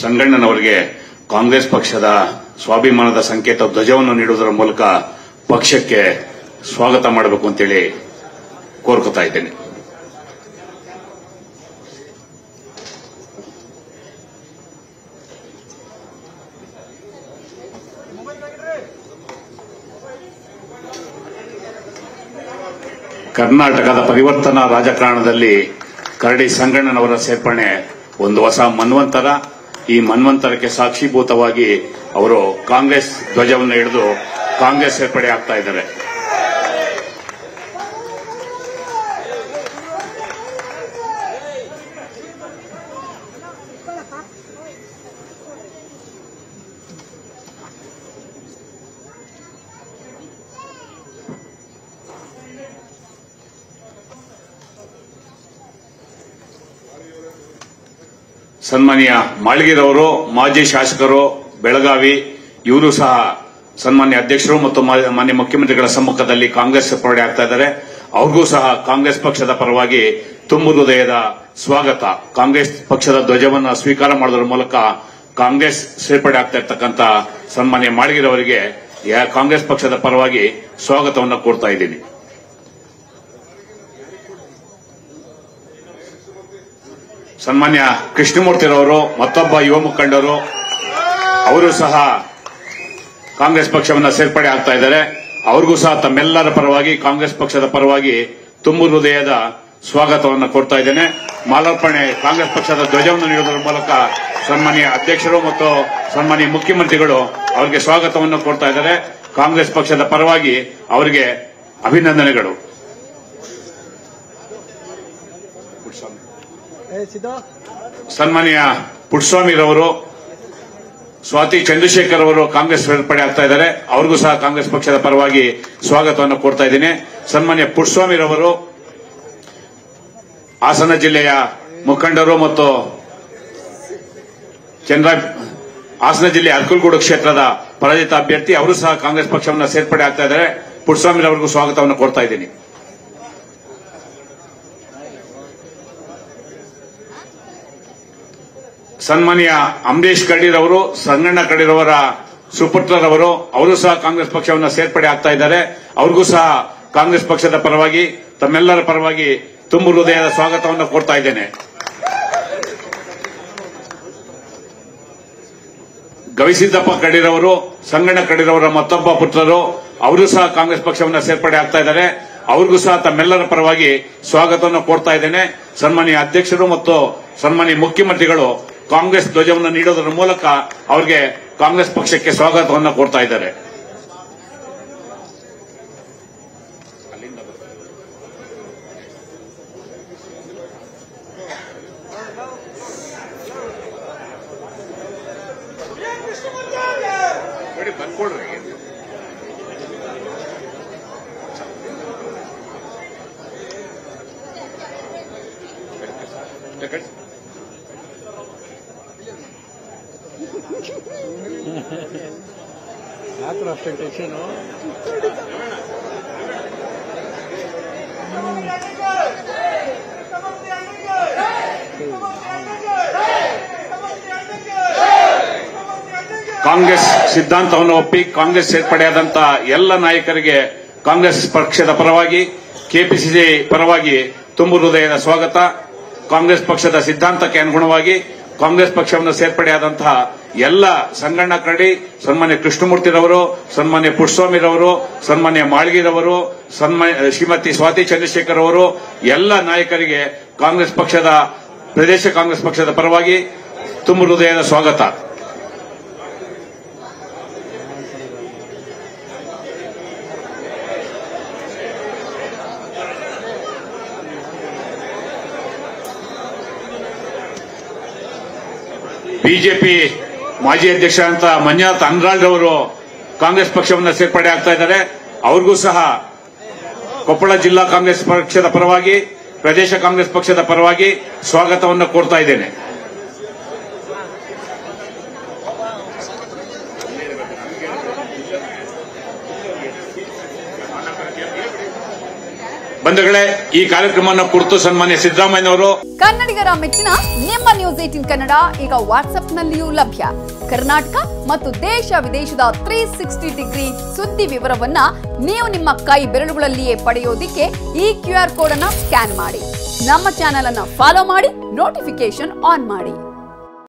ಸಂಗಣ್ಣನವರಿಗೆ ಕಾಂಗ್ರೆಸ್ ಪಕ್ಷದ ಸ್ವಾಭಿಮಾನದ ಸಂಕೇತ ಧ್ವಜವನ್ನು ನೀಡುವುದರ ಮೂಲಕ ಪಕ್ಷಕ್ಕೆ ಸ್ವಾಗತ ಮಾಡಬೇಕು ಅಂತೇಳಿ ಕೋರ್ಕೊತಾ ಇದ್ದೇನೆ ಕರ್ನಾಟಕದ ಪರಿವರ್ತನಾ ರಾಜಕಾರಣದಲ್ಲಿ ಕರಡಿ ಸಂಗಣ್ಣನವರ ಸೇರ್ಪಡೆ ಒಂದು ಹೊಸ ಮನ್ವಂತರ ಈ ಮನ್ವಂತರಕ್ಕೆ ಸಾಕ್ಷೀಭೂತವಾಗಿ ಅವರು ಕಾಂಗ್ರೆಸ್ ಧ್ವಜವನ್ನು ಹಿಡಿದು ಕಾಂಗ್ರೆಸ್ ಸೇರ್ಪಡೆ ಆಗ್ತಾ ಇದ್ದಾರೆ ಸನ್ಮಾನ್ಯ ಮಾಳ್ಗಿರವರು ಮಾಜಿ ಶಾಸಕರು ಬೆಳಗಾವಿ ಇವರು ಸಹ ಸನ್ಮಾನ್ಯ ಅಧ್ಯಕ್ಷರು ಮತ್ತು ಮಾ- ಮಾನ್ಯ ಮುಖ್ಯಮಂತ್ರಿಗಳ ಸಮ್ಮುಖದಲ್ಲಿ ಕಾಂಗ್ರೆಸ್ ಸೇರ್ಪಡೆ ಆಗ್ತಾ ಇದ್ದಾರೆ ಅವ್ರಿಗೂ ಸಹ ಕಾಂಗ್ರೆಸ್ ಪಕ್ಷದ ಪರವಾಗಿ ತುಂಬು ಹೃದಯದ ಸ್ವಾಗತ ಕಾಂಗ್ರೆಸ್ ಪಕ್ಷದ ಧ್ವಜವನ್ನು ಸ್ವೀಕಾರ ಮಾಡೋದ್ರ ಮೂಲಕ ಕಾಂಗ್ರೆಸ್ ಸೇರ್ಪಡೆ ಆಗ್ತಾ ಇರ್ತಕ್ಕಂಥ ಸನ್ಮಾನ್ಯ ಮಾಳ್ಗಿರವರಿಗೆ ಯಾ- ಕಾಂಗ್ರೆಸ್ ಪಕ್ಷದ ಪರವಾಗಿ ಸ್ವಾಗತವನ್ನು ಕೋರ್ತಾ ಇದ್ದೀನಿ ಸನ್ಮಾನ್ಯ ಕೃಷ್ಣಮೂರ್ತಿರವರು ಮತ್ತೊಬ್ಬ ಯುವ ಮುಖಂಡರು ಅವರು ಸಹ ಕಾಂಗ್ರೆಸ್ ಪಕ್ಷವನ್ನು ಸೇರ್ಪಡೆ ಆಗ್ತಾ ಇದ್ದಾರೆ ಅವ್ರಿಗೂ ಸಹ ತಮ್ಮೆಲ್ಲರ ಪರವಾಗಿ ಕಾಂಗ್ರೆಸ್ ಪಕ್ಷದ ಪರವಾಗಿ ತುಂಬು ಹೃದಯದ ಸ್ವಾಗತವನ್ನು ಕೊಡ್ತಾ ಇದ್ದೇನೆ ಮಾಲಾರ್ಪಣೆ ಕಾಂಗ್ರೆಸ್ ಪಕ್ಷದ ಧ್ವಜವನ್ನು ನೀಡುವುದರ ಮೂಲಕ ಸನ್ಮಾನ್ಯ ಅಧ್ಯಕ್ಷರು ಮತ್ತು ಸನ್ಮಾನ್ಯ ಮುಖ್ಯಮಂತ್ರಿಗಳು ಅವರಿಗೆ ಸ್ವಾಗತವನ್ನು ಕೊಡ್ತಾ ಇದ್ದಾರೆ ಕಾಂಗ್ರೆಸ್ ಪಕ್ಷದ ಪರವಾಗಿ ಅವರಿಗೆ ಅಭಿನಂದನೆಗಳು ಸನ್ಮಾನ್ಯ ಪುಟ್ಟಸ್ವಾಮಿರವರು ಸ್ವಾತಿ ಚಂದ್ರಶೇಖರ್ ಅವರು ಕಾಂಗ್ರೆಸ್ ಸೇರ್ಪಡೆ ಆಗ್ತಾ ಇದ್ದಾರೆ ಅವ್ರಿಗೂ ಸಹ ಕಾಂಗ್ರೆಸ್ ಪಕ್ಷದ ಪರವಾಗಿ ಸ್ವಾಗತವನ್ನು ಕೊಡ್ತಾ ಇದ್ದೀನಿ ಸನ್ಮಾನ್ಯ ಪುಟ್ಟಸ್ವಾಮಿರವರು ಹಾಸನ ಜಿಲ್ಲೆಯ ಮುಖಂಡರು ಮತ್ತು ಚಂದ್ರ ಹಾಸನ ಜಿಲ್ಲೆ ಅರ್ಕಲ್ಗೂಡು ಕ್ಷೇತ್ರದ ಪರಾಜಿತ ಅಭ್ಯರ್ಥಿ ಅವರು ಸಹ ಕಾಂಗ್ರೆಸ್ ಪಕ್ಷವನ್ನು ಸೇರ್ಪಡೆ ಆಗ್ತಾ ಇದ್ದಾರೆ ಪುಟ್ಟಸ್ವಾಮಿರವರಿಗೂ ಸ್ವಾಗತವನ್ನು ಕೊಡ್ತಾ ಇದ್ದೀನಿ ಸನ್ಮಾನ್ಯ ಅಂಬರೀಶ್ ಕಡೀರವರು ಸಂಗಣ್ಣ ಕಡೀರವರ ಸುಪುತ್ರರವರು ಅವರು ಸಹ ಕಾಂಗ್ರೆಸ್ ಪಕ್ಷವನ್ನು ಸೇರ್ಪಡೆ ಆಗ್ತಾ ಇದ್ದಾರೆ ಅವ್ರಿಗೂ ಸಹ ಕಾಂಗ್ರೆಸ್ ಪಕ್ಷದ ಪರವಾಗಿ ತಮ್ಮೆಲ್ಲರ ಪರವಾಗಿ ತುಂಬು ಹೃದಯದ ಸ್ವಾಗತವನ್ನು ಕೊಡ್ತಾ ಇದ್ದೇನೆ ಗವಿಸಿದ್ದಪ್ಪ ಕಡೀರವರು ಸಂಗಣ್ಣ ಕಡೀರವರ ಮತ್ತೊಬ್ಬ ಪುತ್ರರು ಅವರು ಸಹ ಕಾಂಗ್ರೆಸ್ ಪಕ್ಷವನ್ನು ಸೇರ್ಪಡೆ ಆಗ್ತಾ ಇದ್ದಾರೆ ಅವ್ರಿಗೂ ಸಹ ತಮ್ಮೆಲ್ಲರ ಪರವಾಗಿ ಸ್ವಾಗತವನ್ನು ಕೊಡ್ತಾ ಇದ್ದೇನೆ ಸನ್ಮಾನ್ಯ ಅಧ್ಯಕ್ಷರು ಮತ್ತು ಸನ್ಮಾನ್ಯ ಮುಖ್ಯಮಂತ್ರಿಗಳು ಕಾಂಗ್ರೆಸ್ ಧ್ವಜವನ್ನು ನೀಡೋದರ ಮೂಲಕ ಅವರಿಗೆ ಕಾಂಗ್ರೆಸ್ ಪಕ್ಷಕ್ಕೆ ಸ್ವಾಗತವನ್ನು ಕೊಡ್ತಾ ಇದ್ದಾರೆ ಯಾಕ್ರ ಅಷ್ಟೇ ಟೆನ್ಷನು ಕಾಂಗ್ರೆಸ್ ಸಿದ್ಧಾಂತವನ್ನು ಒಪ್ಪಿ ಕಾಂಗ್ರೆಸ್ ಸೇರ್ಪಡೆಯಾದಂತಹ ಎಲ್ಲ ನಾಯಕರಿಗೆ ಕಾಂಗ್ರೆಸ್ ಪಕ್ಷದ ಪರವಾಗಿ ಕೆಪಿಸಿಸಿ ಪರವಾಗಿ ತುಂಬು ಹೃದಯದ ಸ್ವಾಗತ ಕಾಂಗ್ರೆಸ್ ಪಕ್ಷದ ಸಿದ್ಧಾಂತಕ್ಕೆ ಅನುಗುಣವಾಗಿ ಕಾಂಗ್ರೆಸ್ ಪಕ್ಷವನ್ನು ಸೇರ್ಪಡೆಯಾದಂತಹ ಎಲ್ಲ ಸಂಗಣ್ಣ ಕರಡಿ ಸನ್ಮಾನ್ಯ ಕೃಷ್ಣಮೂರ್ತಿರವರು ಸನ್ಮಾನ್ಯ ಪುಟ್ಟಸ್ವಾಮಿರವರು ಸನ್ಮಾನ್ಯ ಮಾಳ್ಗಿರವರು ಸನ್ಮಾನ್ಯ ಶ್ರೀಮತಿ ಸ್ವಾತಿ ಚಂದ್ರಶೇಖರ್ ಅವರು ಎಲ್ಲ ನಾಯಕರಿಗೆ ಕಾಂಗ್ರೆಸ್ ಪಕ್ಷದ ಪ್ರದೇಶ ಕಾಂಗ್ರೆಸ್ ಪಕ್ಷದ ಪರವಾಗಿ ತುಂಬು ಹೃದಯದ ಸ್ವಾಗತ ಬಿಜೆಪಿ ಮಾಜಿ ಅಧ್ಯಕ್ಷ ಅಂತ ಮಂಜುನಾಥ್ ಅನ್ರಾಳ್ ಅವರು ಕಾಂಗ್ರೆಸ್ ಪಕ್ಷವನ್ನು ಸೇರ್ಪಡೆ ಆಗ್ತಾ ಇದ್ದಾರೆ ಅವ್ರಿಗೂ ಸಹ ಕೊಪ್ಪಳ ಜಿಲ್ಲಾ ಕಾಂಗ್ರೆಸ್ ಪಕ್ಷದ ಪರವಾಗಿ ಪ್ರದೇಶ ಕಾಂಗ್ರೆಸ್ ಪಕ್ಷದ ಪರವಾಗಿ ಸ್ವಾಗತವನ್ನು ಕೋರ್ತಾ ಇದ್ದೇನೆ ಬಂಧುಗಳೇ ಈ ಕಾರ್ಯಕ್ರಮವನ್ನು ಕುರಿತು ಸನ್ಮಾನ್ಯ ಸಿದ್ದರಾಮಯ್ಯನವರು ಕನ್ನಡಿಗರ ಮೆಚ್ಚಿನ ನಿಮ್ಮ ನ್ಯೂಸ್ ಏಟಿನ್ ಕನ್ನಡ ಈಗ ವಾಟ್ಸ್ಆಪ್ನಲ್ಲಿಯೂ ಲಭ್ಯ ಕರ್ನಾಟಕ ಮತ್ತು ದೇಶ ವಿದೇಶದ ತ್ರೀ ಸಿಕ್ಸ್ಟಿ ಡಿಗ್ರಿ ಸುದ್ದಿ ವಿವರವನ್ನ ನೀವು ನಿಮ್ಮ ಕೈ ಬೆರಳುಗಳಲ್ಲಿಯೇ ಪಡೆಯೋದಿಕ್ಕೆ ಈ ಕ್ಯೂ ಆರ್ ಕೋಡ್ ಅನ್ನ ಸ್ಕ್ಯಾನ್ ಮಾಡಿ ನಮ್ಮ ಚಾನೆಲ್ ಅನ್ನ ಫಾಲೋ ಮಾಡಿ ನೋಟಿಫಿಕೇಶನ್ ಆನ್ ಮಾಡಿ